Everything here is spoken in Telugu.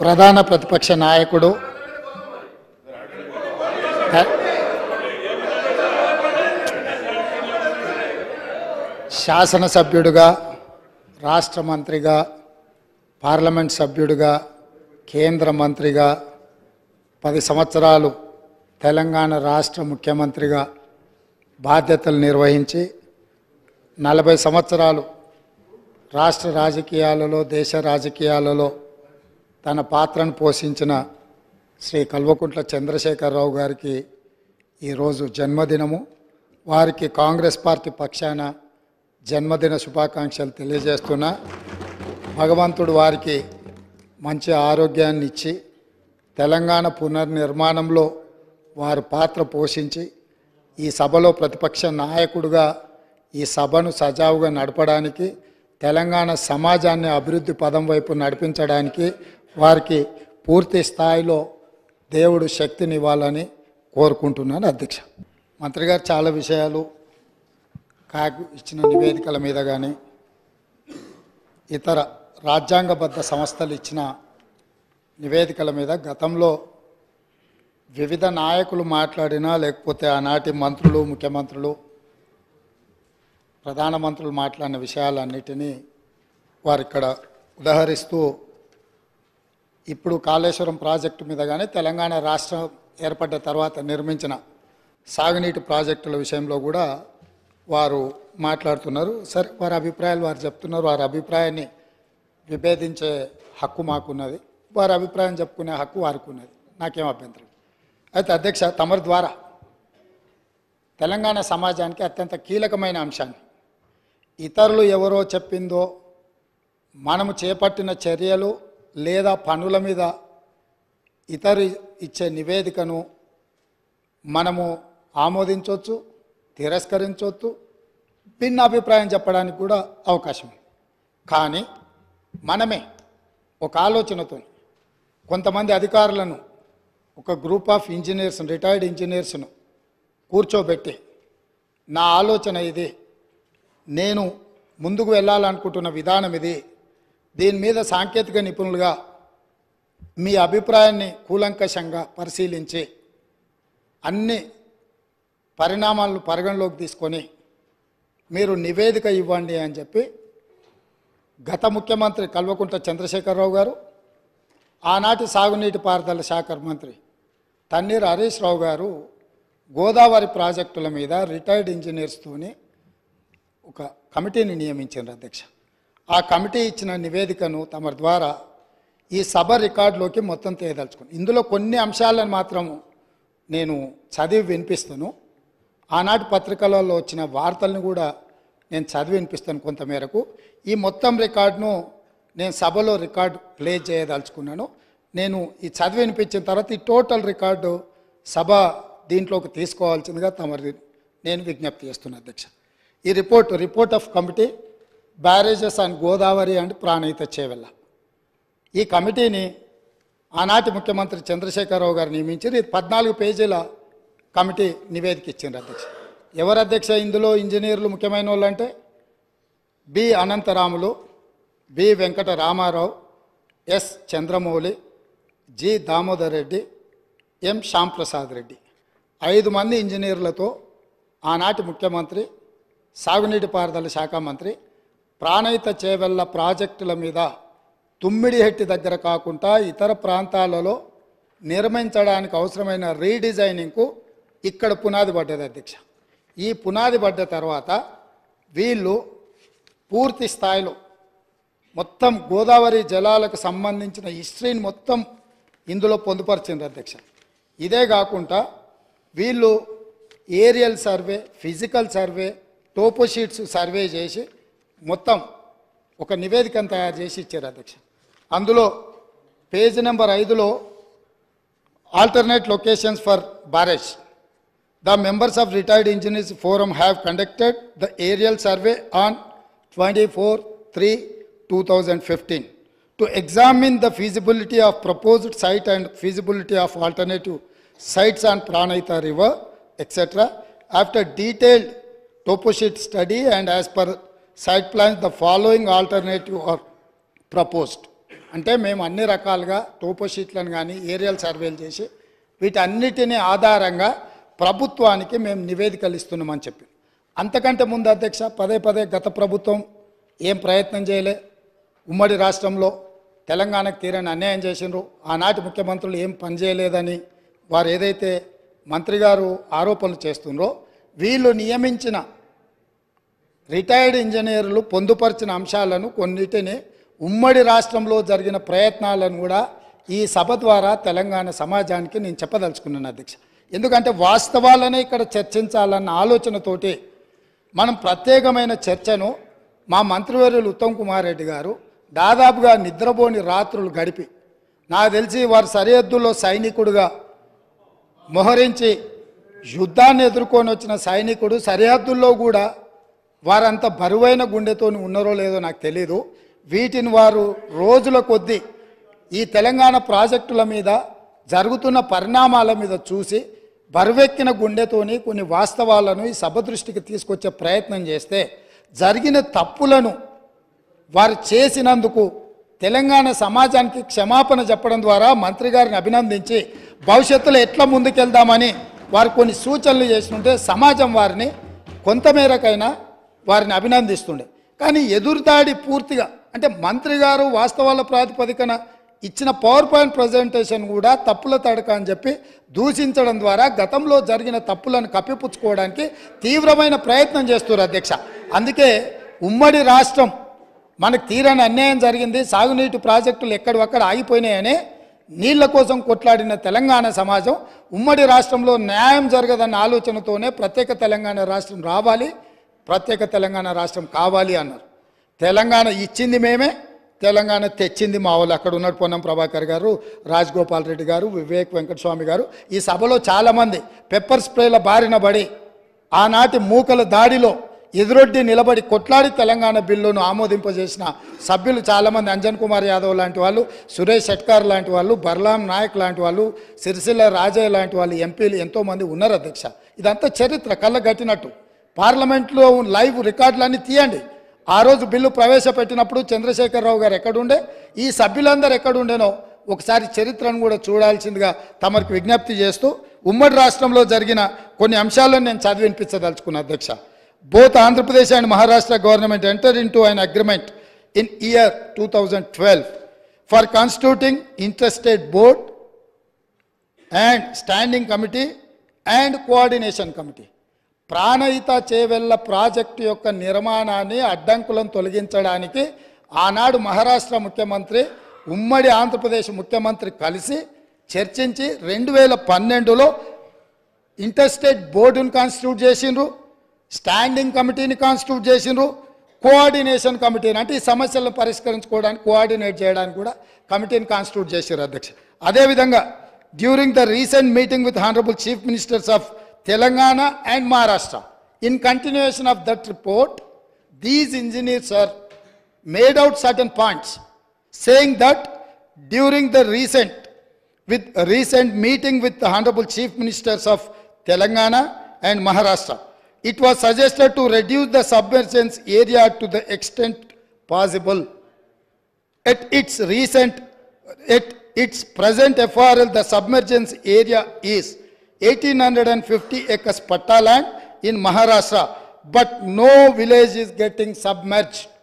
ప్రధాన ప్రతిపక్ష నాయకుడు త- శాసనసభ్యుడిగా రాష్ట్ర మంత్రిగా పార్లమెంట్ సభ్యుడిగా కేంద్ర మంత్రిగా పది సంవత్సరాలు తెలంగాణ రాష్ట్ర ముఖ్యమంత్రిగా బాధ్యతలు నిర్వహించి నలభై సంవత్సరాలు రాష్ట్ర రాజకీయాలలో దేశ రాజకీయాలలో తన పాత్రను పోషించిన శ్రీ కల్వకుంట్ల చంద్రశేఖరరావు గారికి ఈరోజు జన్మదినము వారికి కాంగ్రెస్ పార్టీ పక్షాన జన్మదిన శుభాకాంక్షలు తెలియజేస్తున్నా భగవంతుడు వారికి మంచి ఆరోగ్యాన్ని ఇచ్చి తెలంగాణ పునర్నిర్మాణంలో వారు పాత్ర పోషించి ఈ సభలో ప్రతిపక్ష నాయకుడుగా ఈ సభను సజావుగా నడపడానికి తెలంగాణ సమాజాన్ని అభివృద్ధి పదం వైపు నడిపించడానికి వారికి పూర్తి స్థాయిలో దేవుడు శక్తినివ్వాలని కోరుకుంటున్నాను అధ్యక్ష మంత్రి గారు చాలా విషయాలు కాకు ఇచ్చిన నివేదికల మీద కానీ ఇతర రాజ్యాంగబద్ధ సంస్థలు ఇచ్చిన నివేదికల మీద గతంలో వివిధ నాయకులు మాట్లాడినా లేకపోతే ఆనాటి మంత్రులు ముఖ్యమంత్రులు ప్రధానమంత్రులు మాట్లాడిన విషయాలన్నిటినీ వారు ఇక్కడ ఉదహరిస్తూ ఇప్పుడు కాళేశ్వరం ప్రాజెక్టు మీద కానీ తెలంగాణ రాష్ట్రం ఏర్పడ్డ తర్వాత నిర్మించిన సాగునీటి ప్రాజెక్టుల విషయంలో కూడా వారు మాట్లాడుతున్నారు సరే వారి అభిప్రాయాలు వారు చెప్తున్నారు వారి అభిప్రాయాన్ని విభేదించే హక్కు మాకున్నది వారి అభిప్రాయం చెప్పుకునే హక్కు వారికి ఉన్నది నాకేం అభ్యంతరం అయితే అధ్యక్ష తమరి ద్వారా తెలంగాణ సమాజానికి అత్యంత కీలకమైన అంశాన్ని ఇతరులు ఎవరో చెప్పిందో మనము చేపట్టిన చర్యలు లేదా పనుల మీద ఇతరు ఇచ్చే నివేదికను మనము ఆమోదించవచ్చు తిరస్కరించవచ్చు భిన్న అభిప్రాయం చెప్పడానికి కూడా అవకాశం ఉంది కానీ మనమే ఒక ఆలోచనతో కొంతమంది అధికారులను ఒక గ్రూప్ ఆఫ్ ఇంజనీర్స్ రిటైర్డ్ ఇంజనీర్స్ను కూర్చోబెట్టి నా ఆలోచన ఇది నేను ముందుకు వెళ్ళాలనుకుంటున్న విధానం ఇది దీని మీద సాంకేతిక నిపుణులుగా మీ అభిప్రాయాన్ని కూలంకషంగా పరిశీలించి అన్ని పరిణామాలను పరిగణలోకి తీసుకొని మీరు నివేదిక ఇవ్వండి అని చెప్పి గత ముఖ్యమంత్రి కల్వకుంట్ల చంద్రశేఖరరావు గారు ఆనాటి సాగునీటి పారుదల శాఖ మంత్రి తన్నీర్ హరీష్ రావు గారు గోదావరి ప్రాజెక్టుల మీద రిటైర్డ్ ఇంజనీర్స్తోని ఒక కమిటీని నియమించారు అధ్యక్ష ఆ కమిటీ ఇచ్చిన నివేదికను తమ ద్వారా ఈ సభ రికార్డులోకి మొత్తం తేదలుచుకుని ఇందులో కొన్ని అంశాలను మాత్రము నేను చదివి వినిపిస్తాను ఆనాటి పత్రికలలో వచ్చిన వార్తలను కూడా నేను చదివి వినిపిస్తాను కొంతమేరకు ఈ మొత్తం రికార్డును నేను సభలో రికార్డు ప్లే చేయదలుచుకున్నాను నేను ఈ చదివి వినిపించిన తర్వాత ఈ టోటల్ రికార్డు సభ దీంట్లోకి తీసుకోవాల్సిందిగా తమరి నేను విజ్ఞప్తి చేస్తున్నా అధ్యక్ష ఈ report report of committee barrages and Godavari and Pranahita Chevella ఈ కమిటీని ఆనాటి ముఖ్యమంత్రి చంద్రశేఖరరావు గారు నియమించారు ఇది పద్నాలుగు పేజీల కమిటీ నివేదిక ఇచ్చిండ్రు అధ్యక్ష ఎవరు అధ్యక్ష ఇందులో ఇంజనీర్లు ముఖ్యమైన వాళ్ళు అంటే B Anantaramulu B Venkata Ramarao S Chandramouli G Damodar Reddy M Shyamprasad Reddy ఐదు మంది ఇంజనీర్లతో ఆనాటి ముఖ్యమంత్రి సాగునీటి పారుదల శాఖ మంత్రి ప్రాణహిత చేవెళ్ళ ప్రాజెక్టుల మీద తుమ్మిడిహెట్టి దగ్గర కాకుండా ఇతర ప్రాంతాలలో నిర్మించడానికి అవసరమైన రీడిజైనింగ్కు ఇక్కడ పునాది పడ్డది అధ్యక్ష ఈ పునాది పడ్డ తర్వాత వీళ్ళు పూర్తి స్థాయిలో మొత్తం గోదావరి జలాలకు సంబంధించిన హిస్టరీని మొత్తం ఇందులో పొందుపరిచింది అధ్యక్ష ఇదే కాకుండా వీళ్ళు aerial survey physical survey toposheets survey చేసి మొత్తం ఒక నివేదికను తయారు చేసి ఇచ్చారు అధ్యక్ష అందులో పేజ్ నెంబర్ ఐదులో alternate locations for barrage. The members of retired engineers forum have conducted the aerial survey on 24-3-2015 to examine the feasibility of proposed site and feasibility of alternative sites on Pranayata River, etc. After detailed toposheet study and as per site plans, the following alternative are proposed. అంటే మేము అన్ని రకాలుగా టోపో షీట్లను కానీ ఏరియల్ సర్వేలు చేసి వీటన్నిటిని ఆధారంగా ప్రభుత్వానికి మేము నివేదికలు ఇస్తున్నామని చెప్పి అంతకంటే ముందు అధ్యక్ష పదే పదే గత ప్రభుత్వం ఏం ప్రయత్నం చేయలే ఉమ్మడి రాష్ట్రంలో తెలంగాణకు తీరని అన్యాయం చేసిండ్రు ఆనాటి ముఖ్యమంత్రులు ఏం పనిచేయలేదని వారు ఏదైతే మంత్రి గారు ఆరోపణలు చేస్తుండ్రో వీళ్ళు నియమించిన రిటైర్డ్ ఇంజనీర్లు పొందుపరిచిన అంశాలను కొన్నిటిని ఉమ్మడి రాష్ట్రంలో జరిగిన ప్రయత్నాలను కూడా ఈ సభ ద్వారా తెలంగాణ సమాజానికి నేను చెప్పదలుచుకున్నాను అధ్యక్ష ఎందుకంటే వాస్తవాలనే ఇక్కడ చర్చించాలన్న ఆలోచనతోటి మనం ప్రత్యేకమైన చర్చను మా మంత్రివర్యులు ఉత్తమ్ కుమార్ రెడ్డి గారు దాదాపుగా నిద్రపోని రాత్రులు గడిపి నాకు తెలిసి వారు సరిహద్దుల్లో సైనికుడుగా మోహరించి యుద్ధాన్ని ఎదుర్కొని వచ్చిన సైనికుడు సరిహద్దుల్లో కూడా వారంత బరువైన గుండెతోని ఉన్నారో లేదో నాకు తెలీదు వీటిని వారు రోజుల కొద్దీ ఈ తెలంగాణ ప్రాజెక్టుల మీద జరుగుతున్న పరిణామాల మీద చూసి బరువెక్కిన గుండెతోని కొన్ని వాస్తవాలను ఈ సభ దృష్టికి తీసుకొచ్చే ప్రయత్నం చేస్తే జరిగిన తప్పులను వారు చేసినందుకు తెలంగాణ సమాజానికి క్షమాపణ చెప్పడం ద్వారా మంత్రి గారిని అభినందించి భవిష్యత్తులో ఎట్లా ముందుకెళ్దామని వారు కొన్ని సూచనలు చేస్తుంటే సమాజం వారిని కొంతమేరకైనా వారిని అభినందిస్తుండే కానీ ఎదురుదాడి పూర్తిగా అంటే మంత్రి గారు వాస్తవాల ప్రాతిపదికన ఇచ్చిన పవర్ పాయింట్ ప్రజెంటేషన్ కూడా తప్పుల తడక అని చెప్పి దూషించడం ద్వారా గతంలో జరిగిన తప్పులను కప్పిపుచ్చుకోవడానికి తీవ్రమైన ప్రయత్నం చేస్తున్నారు అధ్యక్ష అందుకే ఉమ్మడి రాష్ట్రం మనకు తీరని అన్యాయం జరిగింది సాగునీటి ప్రాజెక్టులు ఎక్కడొక్కడ ఆగిపోయినాయని నీళ్ల కోసం కొట్లాడిన తెలంగాణ సమాజం ఉమ్మడి రాష్ట్రంలో న్యాయం జరగదన్న ఆలోచనతోనే ప్రత్యేక తెలంగాణ రాష్ట్రం రావాలి ప్రత్యేక తెలంగాణ రాష్ట్రం కావాలి అన్నారు తెలంగాణ ఇచ్చింది మేమే తెలంగాణ తెచ్చింది మా వాళ్ళు అక్కడ ఉన్నాడు పొన్నం ప్రభాకర్ గారు రాజగోపాల్ రెడ్డి గారు వివేక్ వెంకటస్వామి గారు ఈ సభలో చాలామంది పెప్పర్ స్ప్రేల బారిన పడి ఆనాటి మూకల దాడిలో ఎదురొడ్డి నిలబడి కొట్లాడి తెలంగాణ బిల్లును ఆమోదింపజేసిన సభ్యులు చాలామంది అంజన్ కుమార్ యాదవ్ లాంటి వాళ్ళు సురేష్ షెట్కార్ లాంటి వాళ్ళు బర్లాం నాయక్ లాంటి వాళ్ళు సిరిసిల్ల రాజయ్య లాంటి వాళ్ళు ఎంపీలు ఎంతోమంది ఉన్నారు అధ్యక్ష ఇదంతా చరిత్ర కళ్ళ కట్టినట్టు పార్లమెంట్లో లైవ్ రికార్డులన్నీ తీయండి ఆ రోజు బిల్లు ప్రవేశపెట్టినప్పుడు చంద్రశేఖరరావు గారు ఎక్కడుండే ఈ సభ్యులందరూ ఎక్కడుండేనో ఒకసారి చరిత్రను కూడా చూడాల్సిందిగా తమకు విజ్ఞప్తి చేస్తూ ఉమ్మడి రాష్ట్రంలో జరిగిన కొన్ని అంశాలను నేను చదివినిపించదలుచుకున్నా అధ్యక్ష both Andhra Pradesh and Maharashtra government enter in to an agreement in year two thousand twelve for constituting interested board and standing committee and coordination committee Pranahita Chevella project యొక్క నిర్మాణాన్ని అడ్డంకులను తొలగించడానికి ఆనాడు మహారాష్ట్ర ముఖ్యమంత్రి ఉమ్మడి ఆంధ్రప్రదేశ్ ముఖ్యమంత్రి కలిసి చర్చించి రెండు వేల పన్నెండులో ఇంటర్స్టేట్ బోర్డును కాన్స్టిట్యూట్ చేసిండ్రు స్టాండింగ్ కమిటీని కాన్స్టిట్యూట్ చేసిండ్రు కోఆర్డినేషన్ కమిటీని అంటే ఈ సమస్యలను పరిష్కరించుకోవడానికి కోఆర్డినేట్ చేయడానికి కూడా కమిటీని కాన్స్టిట్యూట్ చేశారు అధ్యక్ష అదేవిధంగా during the recent meeting with honourable chief ministers of Telangana and Maharashtra in continuation of that report these engineers are made out certain points saying that during the recent with recent meeting with the honorable chief ministers of telangana and maharashtra it was suggested to reduce the submergence area to the extent possible at its recent at its present FRL, the submergence area is 1850 acres patta land in Maharashtra, but no village is getting submerged.